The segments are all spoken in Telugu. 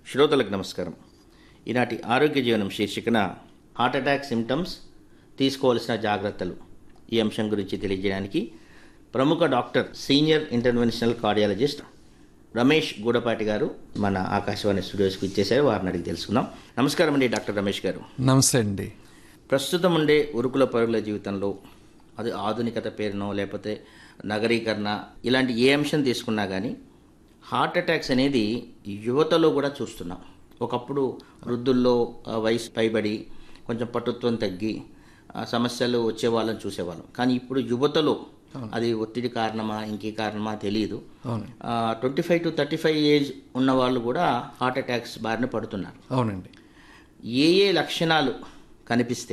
శ్రోతలకు నమస్కారం ఈనాటి ఆరోగ్య జీవనం శీర్షికన హార్ట్ అటాక్ సిమ్టమ్స్ తీసుకోవాల్సిన జాగ్రత్తలు ఈ అంశం గురించి తెలియజేయడానికి ప్రముఖ doctor senior interventional cardiologist Ramesh Gudapati గారు మన ఆకాశవాణి స్టూడియోస్కి ఇచ్చేశారు వారిని అడిగి తెలుసుకుందాం నమస్కారం అండి డాక్టర్ రమేష్ గారు నమస్తే అండి ప్రస్తుతం ఉండే ఉరుకుల పరుగుల జీవితంలో అది ఆధునికత పేరునో లేకపోతే నగరీకరణ ఇలాంటి ఏ అంశం తీసుకున్నా కానీ హార్ట్ అటాక్స్ అనేది యువతలో కూడా చూస్తున్నాం ఒకప్పుడు వృద్ధుల్లో ఆ, వయసు పైబడి కొంచెం పటుత్వం తగ్గి ఆ, సమస్యలు వచ్చే వాళ్ళని చూసేవాళ్ళం కానీ ఇప్పుడు యువతలో అది ఒత్తిడి కారణమా ఇంకే కారణమా తెలియదు అవును twenty five to thirty five age ఉన్న వాళ్ళు కూడా హార్ట్ అటాక్స్ బారిన పడుతున్నారు అవునండి ఏ ఏ లక్షణాలు కనిపిస్తే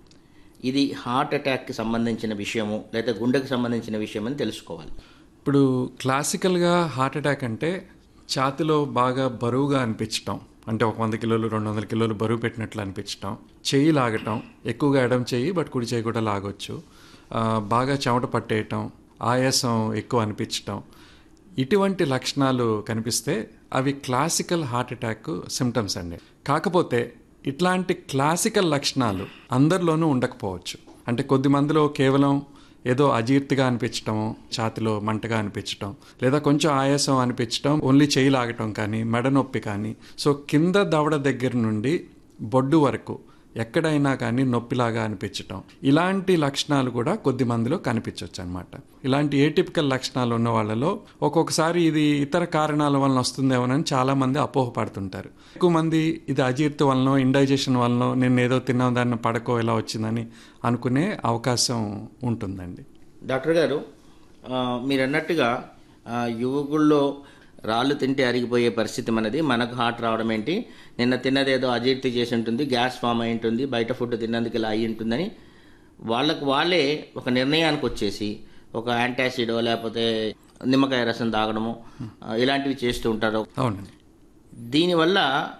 ఇది హార్ట్ అటాక్కి సంబంధించిన విషయము లేదా గుండెకు సంబంధించిన విషయం అని తెలుసుకోవాలి ఇప్పుడు క్లాసికల్గా హార్ట్ అటాక్ అంటే ఛాతిలో బాగా బరువుగా అనిపించటం అంటే ఒక వంద కిలోలు రెండు వందల కిలోలు బరువు పెట్టినట్లు అనిపించటం చెయ్యి లాగటం ఎక్కువగా ఎడం చెయ్యి బట్ కుడి చెయ్యి కూడా లాగొచ్చు ఆ, బాగా చెమట పట్టేయటం ఆయాసం ఎక్కువ అనిపించటం ఇటువంటి లక్షణాలు కనిపిస్తే అవి క్లాసికల్ హార్ట్ అటాక్ సిమ్టమ్స్ అండి కాకపోతే ఇట్లాంటి క్లాసికల్ లక్షణాలు అందరిలోనూ ఉండకపోవచ్చు అంటే కొద్ది మందిలో కేవలం ఏదో అజీర్తిగా అనిపించటం ఛాతిలో మంటగా అనిపించటం లేదా కొంచెం ఆయాసం అనిపించటం ఓన్లీ చేయి లాగటం కానీ మెడ నొప్పి కానీ సో కింద దవడ దగ్గర నుండి బొడ్డు వరకు ఎక్కడైనా కానీ నొప్పిలాగా అనిపించటం ఇలాంటి లక్షణాలు కూడా కొద్ది మందిలో కనిపించవచ్చు అనమాట ఇలాంటి ఏటిపికల్ లక్షణాలు ఉన్న వాళ్ళలో ఒక్కొక్కసారి ఇది ఇతర కారణాల వలన వస్తుందేమోనని చాలా మంది అపోహపడుతుంటారు ఎక్కువ మంది ఇది అజీర్తి వలన ఇండైజెషన్ వలన నేను ఏదో తిన్నాం దాన్ని పడకో ఎలా వచ్చిందని అనుకునే అవకాశం ఉంటుందండి డాక్టర్ గారు ఆ, మీరు అన్నట్టుగా ఆ, యువకుల్లో రాళ్ళు తింటే అరిగిపోయే పరిస్థితి మనది మనకు హార్ట్ రావడం ఏంటి నిన్న తిన్నదేదో అజీర్తి చేసి ఉంటుంది గ్యాస్ ఫామ్ అయి ఉంటుంది బయట ఫుడ్ తిన్నందుకు ఇలా అయి ఉంటుందని వాళ్ళకు వాళ్ళే ఒక నిర్ణయానికి వచ్చేసి ఒక యాంటాసిడో లేకపోతే నిమ్మకాయ రసం తాగడము ఆ, ఇలాంటివి చేస్తూ ఉంటారు అవునండి దీనివల్ల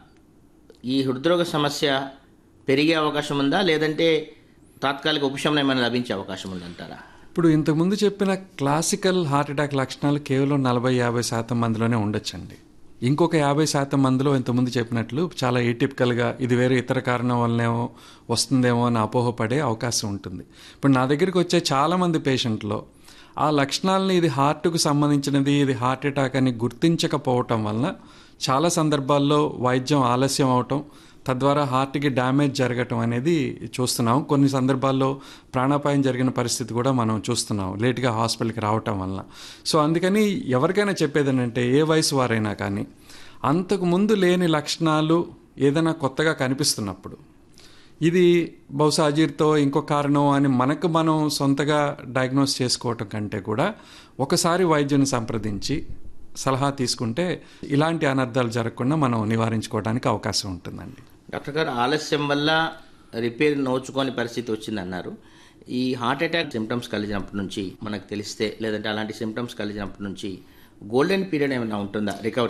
ఈ హృద్రోగ సమస్య పెరిగే అవకాశం ఉందా లేదంటే తాత్కాలిక ఉపశమనం ఏమైనా లభించే అవకాశం ఉందంటారా ఇప్పుడు ఇంతకుముందు చెప్పిన క్లాసికల్ హార్ట్ అటాక్ లక్షణాలు కేవలం నలభై యాభై శాతం మందిలోనే ఉండొచ్చండి ఇంకొక యాభై శాతం మందిలో ఇంతకుముందు చెప్పినట్లు చాలా ఏటిపికల్గా ఇది వేరే ఇతర కారణం వల్లనేమో వస్తుందేమో అని అపోహపడే అవకాశం ఉంటుంది ఇప్పుడు నా దగ్గరికి వచ్చే చాలామంది పేషెంట్లో ఆ లక్షణాలని ఇది హార్ట్కు సంబంధించినది ఇది హార్ట్ అటాక్ అని గుర్తించకపోవటం వలన చాలా సందర్భాల్లో వైద్యం ఆలస్యం అవటం తద్వారా హార్ట్కి డ్యామేజ్ జరగటం అనేది చూస్తున్నాం కొన్ని సందర్భాల్లో ప్రాణాపాయం జరిగిన పరిస్థితి కూడా మనం చూస్తున్నాం లేట్గా హాస్పిటల్కి రావటం వలన సో అందుకని ఎవరికైనా చెప్పేది ఏంటంటే ఏ వయసు వారైనా కానీ అంతకు ముందు లేని లక్షణాలు ఏదైనా కొత్తగా కనిపిస్తున్నప్పుడు ఇది బహుశా అజీర్తో ఇంకో కారణం అని మనకు మనం సొంతగా డయాగ్నోస్ చేసుకోవటం కంటే కూడా ఒకసారి వైద్యుని సంప్రదించి సలహా తీసుకుంటే ఇలాంటి అనర్థాలు జరగకుండా మనం నివారించుకోవడానికి అవకాశం ఉంటుందండి డాక్టర్ గారు ఆలస్యం వల్ల రిపేర్ నోచుకోని పరిస్థితి వచ్చిందన్నారు ఈ హార్ట్ అటాక్ సిమ్టమ్స్ కలిగినప్పటి నుంచి మనకు తెలిస్తే లేదంటే అలాంటి సిమ్టమ్స్ కలిగినప్పటి నుంచి గోల్డెన్ పీరియడ్ ఏమైనా ఉంటుందా రికవరీ